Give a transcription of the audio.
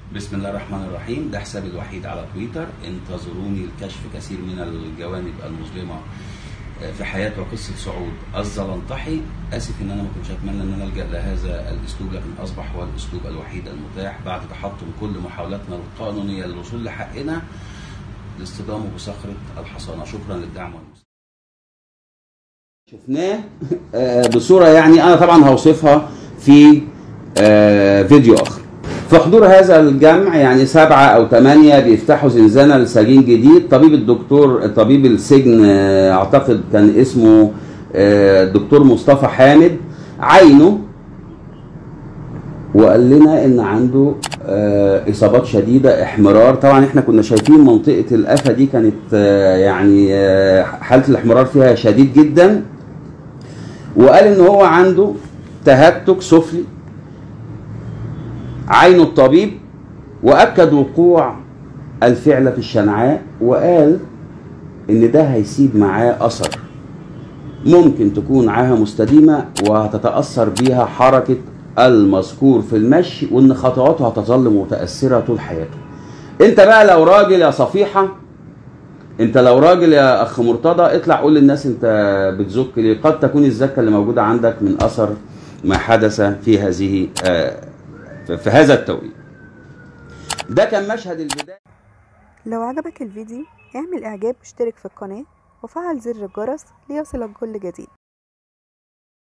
بسم الله الرحمن الرحيم ده حسابي الوحيد على تويتر انتظروني لكشف كثير من الجوانب المظلمة في حياة وقصة سعود الزلنطحي آسف إن أنا ما كنتش أتمنى إن أنا ألجأ لهذا الأسلوب لكن أصبح هو الأسلوب الوحيد المتاح بعد تحطم كل محاولاتنا القانونية للوصول لحقنا لاصطدامه بصخرة الحصانة شكرا للدعم والمساعدة شفناه آه، بصورة يعني أنا طبعا هوصفها في آه، فيديو آخر في حضور هذا الجمع يعني سبعة أو ثمانية بيفتحوا زنزانة لسجين جديد طبيب الدكتور طبيب السجن آه، أعتقد كان اسمه آه، الدكتور مصطفى حامد عينه وقال لنا ان عنده آه، اصابات شديده احمرار طبعا احنا كنا شايفين منطقه القفا دي كانت آه، يعني آه، حاله الاحمرار فيها شديد جدا وقال ان هو عنده تهتك سفلي عين الطبيب واكد وقوع الفعله في الشنعاء وقال ان ده هيسيب معاه اثر ممكن تكون عاهه مستديمه وهتتاثر بيها حركه المذكور في المشي وان خطواته هتظل متاثره طول حياته انت بقى لو راجل يا صفيحه انت لو راجل يا اخ مرتضى اطلع قول للناس انت بتزك ليه قد تكون الزكه اللي موجوده عندك من اثر ما حدث في هذه آه، في في هذا التوقيت ده كان مشهد البدايه لو عجبك الفيديو اعمل اعجاب واشترك في القناة وفعل زر الجرس ليصلك كل جديد